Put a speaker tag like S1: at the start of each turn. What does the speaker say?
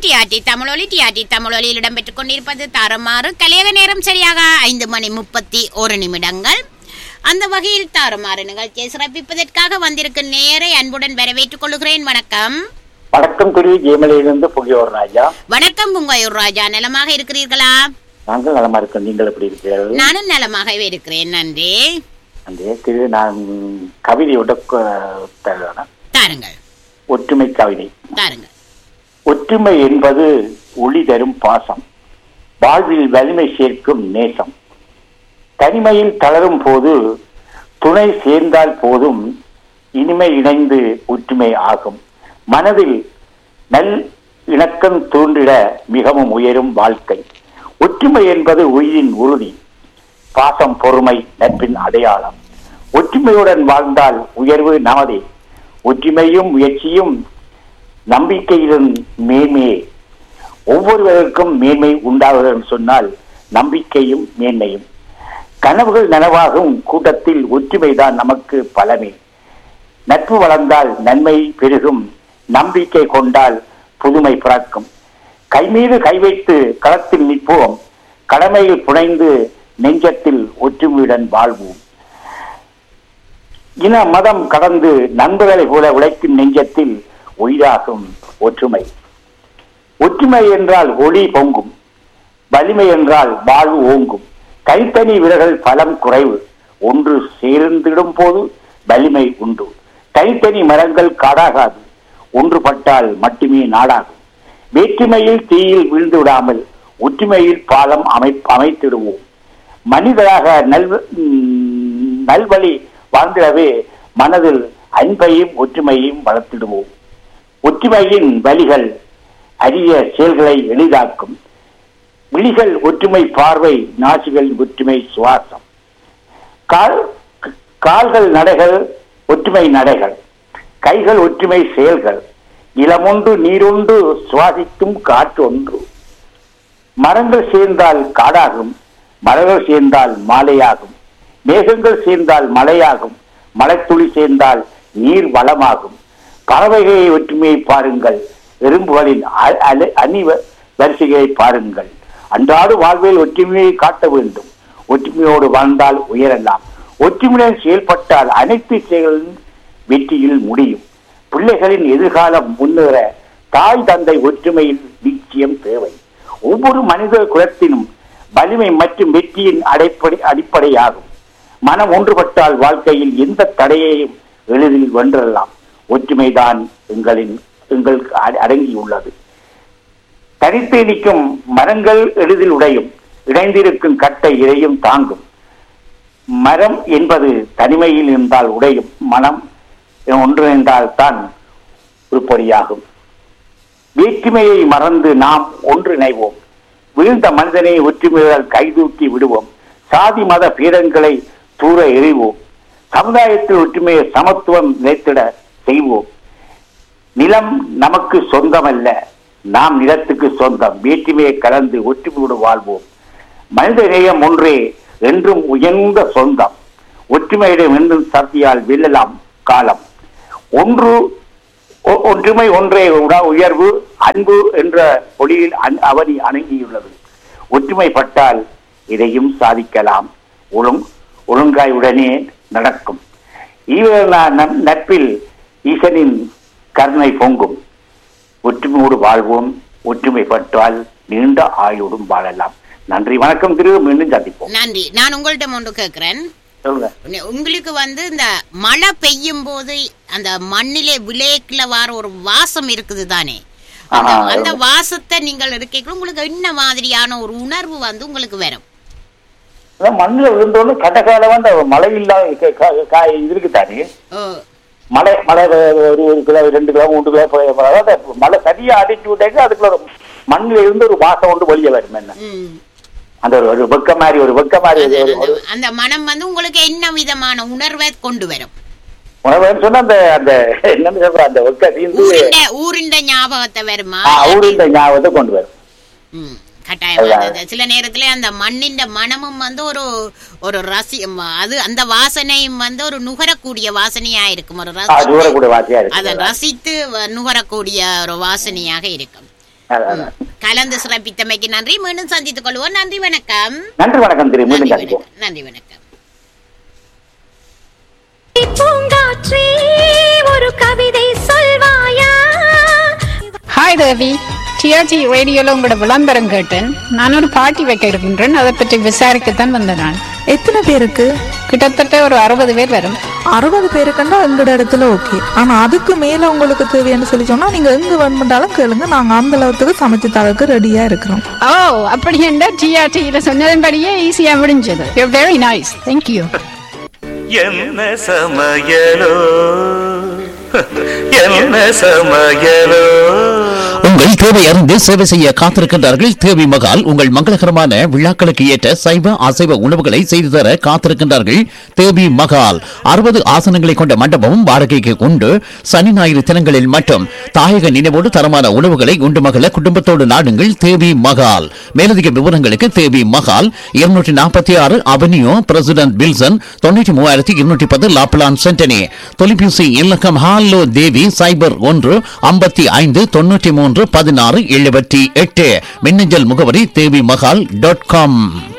S1: TRT தமிழொலி TRT தமிழொலியில் இடம்பெற்றுக் கொண்டிருப்பது தாறுமாறு கலியக நேரம் சரியாக ஐந்து மணி முப்பத்தி ஒரு நிமிடங்கள் அந்த வகையில் தாறுமாறு நிகழ்ச்சியை சிறப்பிப்பதற்காக வந்திருக்கும் நேரை அன்புடன் வரவேற்றுக் கொள்கிறேன் வணக்கம்
S2: வணக்கம் குரு ஜெயமலையிலிருந்து புகியோர் ராஜா
S1: வணக்கம் உங்கையூர் ராஜா நலமாக இருக்கிறீர்களா
S2: நாங்கள் நலமா இருக்கோம் நீங்கள் எப்படி இருக்கிறீர்கள்
S1: நானும் நலமாகவே இருக்கிறேன் நன்றி
S2: அந்த திரு நான் கவிதையோட க- தருகிறேன்.
S1: தாருங்கள்
S2: ஒற்றுமை கவிதை
S1: தாருங்கள்
S2: ஒற்றுமை என்பது ஒளி தரும் பாசம் வாழ்வில் வலிமை சேர்க்கும் நேசம் தனிமையில் தளரும் போது துணை சேர்ந்தால் போதும் இனிமை இணைந்து ஒற்றுமை ஆகும் மனதில் நல் இணக்கம் தூண்டிட மிகவும் உயரும் வாழ்க்கை ஒற்றுமை என்பது உயிரின் உறுதி பாசம் பொறுமை நட்பின் அடையாளம் ஒற்றுமையுடன் வாழ்ந்தால் உயர்வு நமதே ஒற்றுமையும் முயற்சியும் நம்பிக்கையிலும் மேன்மையே ஒவ்வொருவருக்கும் மேன்மை உண்டாவதுன்னு சொன்னால் நம்பிக்கையும் மேன்மையும் கனவுகள் நனவாகும் கூட்டத்தில் ஒற்றுமைதான் நமக்கு பலமே நட்பு வளர்ந்தால் நன்மை பெருகும் நம்பிக்கை கொண்டால் புதுமை பிறக்கும் கை மீது கை வைத்து களத்தில் நிற்போம் கடமையில் புனைந்து நெஞ்சத்தில் ஒற்றுமையுடன் வாழ்வோம் இன மதம் கடந்து நண்பர்களை போல உழைக்கும் நெஞ்சத்தில் உயிராகும் ஒற்றுமை ஒற்றுமை என்றால் ஒளி பொங்கும் வலிமை என்றால் வாழ்வு ஓங்கும் கைத்தனி விரல்கள் பலம் குறைவு ஒன்று சேர்ந்திடும் போது வலிமை உண்டு கைத்தனி மரங்கள் காடாகாது ஒன்றுபட்டால் மட்டுமே நாடாகும் வேற்றுமையில் தீயில் வீழ்ந்து விடாமல் ஒற்றுமையில் பாலம் அமை அமைத்திடுவோம் மனிதராக நல் ம், நல்வழி வாழ்ந்திடவே மனதில் அன்பையும் ஒற்றுமையும் வளர்த்திடுவோம் ஒற்றுமையின் வழிகள் அரிய செயல்களை எளிதாக்கும் விழிகள் ஒற்றுமை பார்வை நாசிகள் ஒற்றுமை சுவாசம் கால் கால்கள் நடைகள் ஒற்றுமை நடைகள் கைகள் ஒற்றுமை செயல்கள் நிலமொன்று நீரொன்று சுவாசிக்கும் காற்று ஒன்று மரங்கள் சேர்ந்தால் காடாகும் மலர்கள் சேர்ந்தால் மாலையாகும் மேகங்கள் சேர்ந்தால் மழையாகும் மலைத்துளி சேர்ந்தால் நீர் வளமாகும் பறவைகளை ஒற்றுமையை பாருங்கள் எறும்புகளின் அ- அலை- அணி வ- வரிசைகளை பாருங்கள் அன்றாடு வாழ்வில் ஒற்றுமையை காட்ட வேண்டும் ஒற்றுமையோடு வாழ்ந்தால் உயரலாம் ஒற்றுமையுடன் செயல்பட்டால் அனைத்து செயல்களும் வெற்றியில் முடியும் பிள்ளைகளின் எதிர்காலம் முன்னேற தாய் தந்தை ஒற்றுமையில் நிச்சயம் தேவை ஒவ்வொரு மனித குலத்தினும் வலிமை மற்றும் வெற்றியின் அடிப்படை அடிப்படையாகும் மனம் ஒன்றுபட்டால் வாழ்க்கையில் எந்த தடையையும் எளிதில் வென்றலாம் ஒற்றுமைதான் எங்களின் எங்களுக்கு அட- அடங்கியுள்ளது தனித்து நிற்கும் மரங்கள் எளிதில் உடையும் இணைந்திருக்கும் கட்டை இறையும் தாங்கும் மரம் என்பது தனிமையில் இருந்தால் உடையும் மனம் ஒன்றிணைந்தால் தான் உருப்படியாகும் வேற்றுமையை மறந்து நாம் ஒன்றிணைவோம் வீழ்ந்த மனிதனை ஒற்றுமையால் கைதூக்கி விடுவோம் சாதி மத பீடங்களை தூர எறிவோம் சமுதாயத்தில் ஒற்றுமையை சமத்துவம் நிலைத்திட செய்வோம் நிலம் நமக்கு சொந்தமல்ல நாம் நிலத்துக்கு சொந்தம் வேற்றுமையை கலந்து ஒற்றுமையோடு வாழ்வோம் மனித நேயம் ஒன்றே என்றும் உயர்ந்த சொந்தம் ஒற்றுமையிடம் என்றும் சக்தியால் வெல்லலாம் காலம் ஒன்று ஒ- ஒற்றுமை ஒன்றே உட- உயர்வு அன்பு என்ற ஒளியில் அன்- அவனி அணங்கியுள்ளது ஒற்றுமைப்பட்டால் இதையும் சாதிக்கலாம் ஒழுங் ஒழுங்காயுடனே நடக்கும் ஈவன நம் நட்பில் ஈசனின் கருணை பொங்கும் ஒற்றுமையோடு வாழ்வோம் ஒற்றுமைப்பட்டால் நீண்ட ஆயுடும் வாழலாம் நன்றி வணக்கம் திரு மீண்டும் சந்திப்போம்
S1: நன்றி நான் உங்கள்ட்ட ஒன்று கேட்கிறேன்
S2: சொல்லுங்க
S1: உன்னை- உங்களுக்கு வந்து இந்த மழை பெய்யும் போது அந்த மண்ணிலே விளையக்குல வர ஒரு வாசம் இருக்குது தானே அந்த
S2: ஆமா.
S1: அந்த வாசத்தை நீங்கள் எடுக்க உங்களுக்கு என்ன மாதிரியான ஒரு உணர்வு வந்து உங்களுக்கு வரும்
S2: அதான் மண்ணில் விழுந்தோன்னு கடைக்காலம் அந்த மழை இல்லாத க- க- காய் இது இருக்குதானே
S1: ஓ,
S2: மழை மழை ஒரு ஒரு கிலோ ரெண்டு கிலோ மூன்று கிலோ ப- ப- அதாவது மழை சரியா அடிச்சு விட்டாங்க அதுக்குள்ள ஒரு மண்ணில் இருந்து ஒரு வாசம் ஒன்று வெளியே வரும் என்ன
S1: ம்.
S2: அந்த ஒரு ஒரு வெக்க மாதிரி ஒரு வெக்க மாதிரி
S1: அது-
S2: ஒரு- ஒரு
S1: அந்த- அந்த மனம் வந்து உங்களுக்கு என்ன விதமான உணர்வை கொண்டு வரும்
S2: உணவுன்னு சொன்னா அந்த அந்த என்னன்னு சொல்ற அந்த வெக்க தீர்ந்து
S1: ஊரிண்ட ஊரிண்ட ஞாபகத்தை வருமா
S2: அவரு இந்த ஞாபகத்தை கொண்டு வரும்
S1: ம், கட்டாயமா அது சில நேரத்துல அந்த மண்ணின் மனமும் வந்து ஒரு ஒரு ரசி அது அந்த வாசனையும் வந்து ஒரு நுகரக்கூடிய வாசனையா இருக்கும் ஒரு
S2: ஆ,
S1: ரசித்து
S2: தூரக்கூடிய வாசியா
S1: அதை
S2: இருக்கு
S1: ரசித்து வ- நுகரக்கூடிய ஒரு வாசனையாக இருக்கும்
S2: அதான், அதான்.
S1: கலந்து சிறப்பித்தமைக்கு நன்றி மீண்டும் சந்தித்துக் கொள்வோம் நன்றி வணக்கம்
S2: நன்றி வணக்கம் திரு மீண்டும்
S1: நன்றி
S2: சந்திப்போம்
S1: வணக்கம் நன்றி வணக்கம்
S3: பூங்காற்றே ஒரு கவிதை சொல்வாயா
S4: ஹாய் தேவி டிஆர்டி ரேடியோல உங்களோட விளம்பரம் கேட்டேன் நான் ஒரு பார்ட்டி வைக்க இருக்கின்றேன் அதை பற்றி விசாரிக்கத்தான் வந்தேன் நான்
S5: எத்தனை பேருக்கு
S4: கிட்டத்தட்ட ஒரு அறுபது பேர் வரும்
S5: அறுபது பேருக்குன்னா எங்களோட இடத்துல ஓகே ஆனா அதுக்கு மேல உங்களுக்கு தேவைன்னு சொல்லி சொன்னா நீங்க எங்க வேணுமென்றாலும் கேளுங்க நாங்க அந்த அளவுக்கு சமைச்சு தரக்கு ரெடியா இருக்கிறோம்
S4: ஓ அப்படி என்ன டிஆர்டியில சொன்னதன்படியே ஈஸியா முடிஞ்சது யூ வெரி நைஸ் தேங்க்யூ
S6: என்ன சமையலோ என்ன சமையலோ
S7: உங்கள் தேவை அறிந்து சேவை செய்ய காத்திருக்கின்றார்கள் தேவி மகால் உங்கள் மங்களகரமான விழாக்களுக்கு ஏற்ற சைவ அசைவ உணவுகளை செய்து தர காத்திருக்கின்றார்கள் தேவி மகால் அறுபது ஆசனங்களை கொண்ட மண்டபமும் வாடகைக்கு உண்டு சனி ஞாயிறு தினங்களில் மட்டும் தாயக நினைவோடு தரமான உணவுகளை உண்டு மகள குடும்பத்தோடு நாடுங்கள் தேவி மகால் மேலதிக விவரங்களுக்கு தேவி மகால் இருநூற்றி நாற்பத்தி ஆறு அவென்யூ பிரசிடென்ட் வில்சன் தொண்ணூற்றி மூவாயிரத்தி இருநூற்றி பத்து லாப்லான் சென்டனி தொலைபேசி இலக்கம் ஹாலோ தேவி சைபர் ஒன்று ஐம்பத்தி ஐந்து தொண்ணூற்றி மூன்று பதினாறு எழுபத்தி எட்டு மின்னஞ்சல் முகவரி தேவி மகால் டாட் காம்